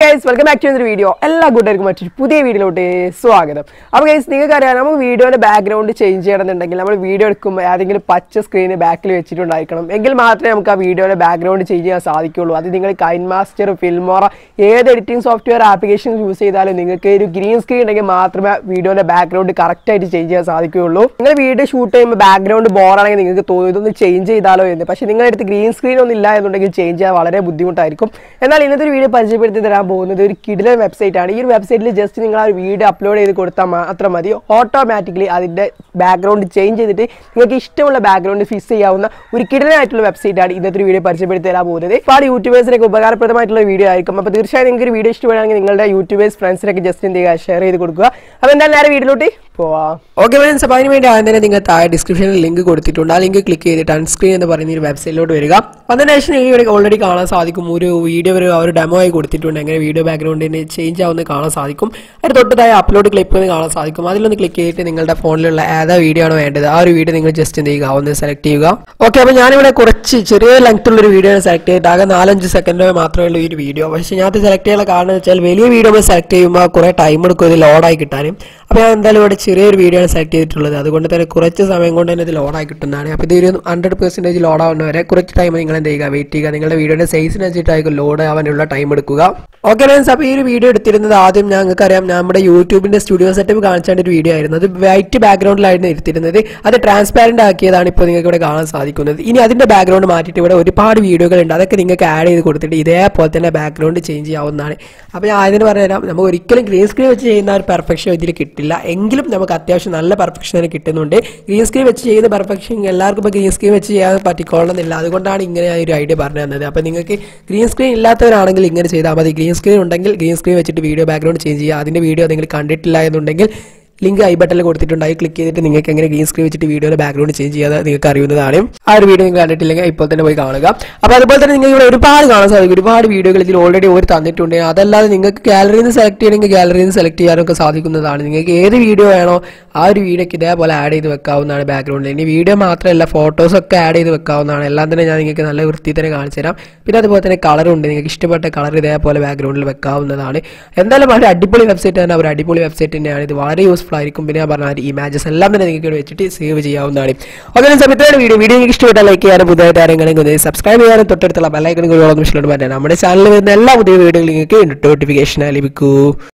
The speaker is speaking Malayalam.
guys welcome back to video എല്ലാ കൂട്ടുകാർക്കും മറ്റൊരു പുതിയ വീഡിയോയിലോട്ട് സ്വാഗതം അപ്പോൾ ഗൈസ് നിങ്ങൾക്ക് അറിയാം നമുക്ക് വീഡിയോയുടെ ബാക്ക്ഗ്രൗണ്ട് ചേഞ്ച് ചെയ്യണമെന്നുണ്ടെങ്കിൽ നമ്മൾ വീഡിയോ എടുക്കുമ്പോൾ ഏതെങ്കിലും പച്ച സ്ക്രീന് ബാക്കിൽ വെച്ചിട്ടുണ്ടായിരിക്കണം എങ്കിൽ മാത്രമേ നമുക്ക് ആ വീഡിയോയുടെ ബാക്ക്ഗ്രൗണ്ട് ചേഞ്ച് ചെയ്യാൻ സാധിക്കുള്ളൂ അത് നിങ്ങൾ കൈൻ മാസ്റ്റർ ഫിൽമോറ ഏത് എഡിറ്റിംഗ് സോഫ്റ്റ്വെയർ ആപ്ലിക്കേഷൻ യൂസ് ചെയ്താലും നിങ്ങൾക്ക് ഒരു ഗ്രീൻ സ്ക്രീൻ ഉണ്ടെങ്കിൽ മാത്രമേ വീഡിയോയുടെ ബാക്ക്ഗ്രൗണ്ട് കറക്റ്റ് ആയിട്ട് ചേഞ്ച് ചെയ്യാൻ സാധിക്കുകയുള്ളൂ നിങ്ങൾ വീഡിയോ ഷൂട്ട് ചെയ്യുമ്പോൾ ബാക്ക്ഗ്രൗണ്ട് ബോറാണെങ്കിൽ നിങ്ങൾക്ക് തോന്നും ഇതൊന്ന് ചേഞ്ച് ചെയ്താലോ എന്ന് പക്ഷേ നിങ്ങളുടെ അടുത്ത് ഗ്രീൻ സ്ക്രീൻ ഒന്നും ഇല്ല എന്നുണ്ടെങ്കിൽ ചേഞ്ച് ചെയ്യാൻ വളരെ ബുദ്ധിമുട്ടായിരിക്കും എന്നാൽ ഇന്നത്തെ ഒരു വീഡിയോ പരിചയപ്പെടുത്തി തരാൻ പോകുന്നത് ഒരു കിടിലൻ വെബ്സൈറ്റ് ആണ് ഈ ഒരു വെബ്സൈറ്റിൽ ജസ്റ്റ് നിങ്ങൾ ആ ഒരു വീഡിയോ അപ്ലോഡ് ചെയ്ത് കൊടുത്താൽ മാത്രം മതി ഓട്ടോമാറ്റിക്കലി അതിൻ്റെ ബാക്ക്ഗ്രൗണ്ട് ചേഞ്ച് ചെയ്തിട്ട് നിങ്ങൾക്ക് ഇഷ്ടമുള്ള ബാക്ക്ഗ്രൗണ്ട് ഫിക്സ് ചെയ്യാവുന്ന ഒരു കിടിലനായിട്ടുള്ള വെബ്സൈറ്റ് ആണ് ഇന്നത്തെ ഒരു വീഡിയോ പരിചയപ്പെടുത്തി തരാൻ പോകുന്നത് ഒരുപാട് യൂട്യൂബേഴ്സിനൊക്കെ ഉപകാരപ്രദമായിട്ടുള്ള വീഡിയോ ആയിരിക്കും അപ്പോൾ തീർച്ചയായും നിങ്ങൾക്ക് ഒരു വീഡിയോ ഇഷ്ടപ്പെടുകയാണെങ്കിൽ നിങ്ങളുടെ യൂട്യൂബേഴ്സ് ഫ്രണ്ട്സിനൊക്കെ ജസ്റ്റ് എന്ത് ചെയ്യുക ഷെയർ ചെയ്ത് കൊടുക്കുക അപ്പോൾ എന്തായാലും നേരെ വീഡിയോയിലോട്ട് പോവാം ഓക്കെ ഫ്രണ്ട്സ് അപ്പോൾ അതിന് വേണ്ടി ആദ്യം തന്നെ നിങ്ങൾ താഴെ ഡിസ്ക്രിപ്ഷനിൽ ലിങ്ക് കൊടുത്തിട്ടുണ്ട് ആ ലിങ്ക് ക്ലിക്ക് ചെയ്തിട്ട് അൺസ്ക്രീൻ എന്ന് പറയുന്ന ഒരു വെബ്സൈറ്റിലോട്ട് വരിക അതിന് ശേഷം നിങ്ങൾക്ക് ഓൾറെഡി കാണാൻ സാധിക്കും ഒരു വീഡിയോ ഒരു ഒരു ഡെമോ ആയി കൊടുത്തിട്ടുണ്ട് എങ്ങനെ വീഡിയോ ബാക്ക്ഗ്രൗണ്ടിന് ചേഞ്ച് ആവുന്നത് കാണാൻ സാധിക്കും അതിന് തൊട്ടതായ അപ്ലോഡ് ക്ലിപ്പ് എന്ന് കാണാൻ സാധിക്കും അതിലൊന്ന് ക്ലിക്ക് ചെയ്തിട്ട് നിങ്ങളുടെ ഫോണിലുള്ള ഏതാ വീഡിയോ ആണ് വേണ്ടത് ആ ഒരു വീഡിയോ നിങ്ങൾ ജസ്റ്റ് എന്ത് ചെയ്യുക ഒന്ന് സെലക്ട് ചെയ്യുക ഓക്കെ അപ്പോൾ ഞാനിവിടെ കുറച്ച് ചെറിയ ലെങ്ത് ഉള്ള ഒരു വീഡിയോ സെലക്ട് ചെയ്തിട്ട് ആകെ നാലഞ്ച് സെക്കൻഡ് മാത്രമേ ഉള്ളൂ ഈ ഒരു വീഡിയോ പക്ഷേ ഞാൻ അത് സെലക്ട് ചെയ്യാനുള്ള കാരണം എന്ന് വെച്ചാൽ വലിയ വീഡിയോ നമ്മൾ സെലക്ട് ചെയ്യുമ്പോൾ കുറേ ടൈം എടുക്കും ഇത് ലോഡായി കിട്ടാനും അപ്പോൾ ഞാൻ എന്തായാലും ഇവിടെ ചെറിയൊരു വീഡിയോ ആണ് സെലക്ട് ചെയ്തിട്ടുള്ളത് അതുകൊണ്ട് തന്നെ കുറച്ച് സമയം കൊണ്ട് തന്നെ ഇത് ലോഡായി കിട്ടുന്നതാണ് അപ്പോൾ ഇത് ഒരു ഹൺഡ്രഡ് പെർസെൻറ്റേജ് ലോഡ് ആവുന്നവരെ കുറച്ച് ടൈം നിങ്ങൾ എന്ത് ചെയ്യുക വെയിറ്റ് ചെയ്യുക നിങ്ങളുടെ വീഡിയോയുടെ സൈസിനനുസരിച്ചായിരിക്കും ലോഡ് ആവാനുള്ള ടൈം എടുക്കുക ഓക്കെ ഫ്രണ്ട്സ് അപ്പോൾ ഈ ഒരു വീഡിയോ എടുത്തിരുന്നത് ആദ്യം ഞങ്ങൾക്ക് അറിയാം നമ്മുടെ യൂട്യൂബിൻ്റെ സ്റ്റുഡിയോ സെറ്റപ്പ് കാണിച്ചാണ്ട് ഒരു വീഡിയോ ആയിരുന്നു അത് വൈറ്റ് ബാക്ക്ഗ്രൗണ്ടിലായിരുന്നു എടുത്തിരുന്നത് അത് ട്രാൻസ്പാരൻ്റ് ആക്കിയതാണ് ഇപ്പോൾ നിങ്ങൾക്ക് ഇവിടെ കാണാൻ സാധിക്കുന്നത് ഇനി അതിൻ്റെ ബാക്ക്ഗ്രൗണ്ട് മാറ്റിയിട്ട് ഇവിടെ ഒരുപാട് വീഡിയോകൾ ഉണ്ട് അതൊക്കെ നിങ്ങൾക്ക് ആഡ് ചെയ്ത് കൊടുത്തിട്ട് ഇതേപോലെ തന്നെ ബാക്ക്ഗ്രൗണ്ട് ചേഞ്ച് ചെയ്യാവുന്നതാണ് അപ്പോൾ ഞാൻ ആദ്യം പറഞ്ഞുതരാം നമുക്ക് ഒരിക്കലും ഗ്രീൻ സ്ക്രീൻ വെച്ച് ചെയ്യുന്ന ഒരു പെർഫെക്ഷൻ ഇതിൽ കിട്ടില്ല എങ്കിലും നമുക്ക് അത്യാവശ്യം നല്ല പെർഫെക്ഷൻ തന്നെ കിട്ടുന്നുണ്ട് ഗ്രീൻ സ്ക്രീൻ വെച്ച് ചെയ്യുന്ന പെർഫെക്ഷൻ എല്ലാവർക്കും ഇപ്പോൾ ഗ്രീൻ സ്ക്രീൻ വെച്ച് ചെയ്യാൻ പറ്റിക്കൊള്ളണമെന്നില്ല അതുകൊണ്ടാണ് ഇങ്ങനെ ഒരു ഐഡിയ പറഞ്ഞു തന്നത് അപ്പോൾ നിങ്ങൾക്ക് ഗ്രീൻ സ്ക്രീൻ ഇല്ലാത്തവരാണെങ്കിൽ ഇങ്ങനെ ചെയ്താൽ മതി ഗ്രീൻ സ്ക്രീൻ ഉണ്ടെങ്കിൽ ഗ്രീൻ സ്ക്രീൻ വെച്ചിട്ട് വീഡിയോ ബാക്ക്ഗ്രൗണ്ട് ചേഞ്ച് ചെയ്യുക അതിൻ്റെ വീഡിയോ നിങ്ങൾ കണ്ടിട്ടില്ല എന്നുണ്ടെങ്കിൽ ലിങ്ക് ഐ ബട്ടണിൽ കൊടുത്തിട്ടുണ്ട് അതിൽ ക്ലിക്ക് ചെയ്തിട്ട് നിങ്ങൾക്ക് എങ്ങനെ ഗ്രീൻ സ്ക്രീൻ വെച്ചിട്ട് വീഡിയോയുടെ ബാക്ക്ഗ്രൗണ്ട് ചേഞ്ച് ചെയ്യാതെ നിങ്ങൾക്ക് അറിയുന്നതാണ് ആ ഒരു വീഡിയോ നിങ്ങൾ കണ്ടിട്ടില്ലെങ്കിൽ ഇപ്പോൾ തന്നെ പോയി കാണുക അപ്പോൾ അതുപോലെ തന്നെ നിങ്ങൾക്ക് ഇവിടെ ഒരുപാട് കാണാൻ സാധിക്കും ഒരുപാട് വീഡിയോകൾ ഇതിൽ ഓൾറെഡി ഒരു തന്നിട്ടുണ്ട് അതല്ലാതെ നിങ്ങൾക്ക് ഗാലറിയിൽ നിന്ന് സെലക്ട് ചെയ്യണമെങ്കിൽ ഗാലറിയിൽ നിന്ന് സെലക്ട് ചെയ്യാനൊക്കെ സാധിക്കുന്നതാണ് നിങ്ങൾക്ക് ഏത് വീഡിയോ വേണോ ആ ഒരു വീഡിയോക്ക് ഇതേപോലെ ആഡ് ചെയ്ത് വെക്കാവുന്നതാണ് ബാക്ക്ഗ്രൗണ്ടിൽ ഇനി വീഡിയോ മാത്രമല്ല ഫോട്ടോസൊക്കെ ആഡ് ചെയ്ത് വെക്കാവുന്നതാണ് എല്ലാം തന്നെ ഞാൻ നിങ്ങൾക്ക് നല്ല വൃത്തി തന്നെ കാണിച്ചു തരാം പിന്നെ അതുപോലെ തന്നെ കളറുണ്ട് നിങ്ങൾക്ക് ഇഷ്ടപ്പെട്ട കളർ ഇതേപോലെ ബാക്ക്ഗ്രൗണ്ടിൽ വെക്കാവുന്നതാണ് എന്തായാലും വളരെ അടിപൊളി വെബ്സൈറ്റ് തന്നെ ഒരു അടിപൊളി വെബ്സൈറ്റ് തന്നെയാണ് ഇത് വളരെ യൂസ്ഫുൾ ആയിരിക്കും പിന്നെ ഞാൻ പറഞ്ഞ ഇമാജസ് എല്ലാം തന്നെ നിങ്ങൾക്ക് ഇവിടെ വെച്ചിട്ട് സേവ് ചെയ്യാവുന്നതാണ് ഓക്കെ സമയത്താണ് വീഡിയോ വീഡിയോ നിങ്ങൾക്ക് ഇഷ്ടപ്പെട്ട ലൈക്ക് ചെയ്യാനും പുതിയതായിട്ട് ആരെങ്കിലും സബ്സ്ക്രൈബ് ചെയ്യാനും തൊട്ടടുത്തുള്ള ബെല്ലൈക്കൺ കൂടി ഓളം ഇഷ്ടമുണ്ട് നമ്മുടെ ചാനലിൽ വരുന്ന എല്ലാ പുതിയ വീഡിയോകളും നിങ്ങൾക്ക് നോട്ടിഫിക്കേഷൻ ലഭിക്കൂ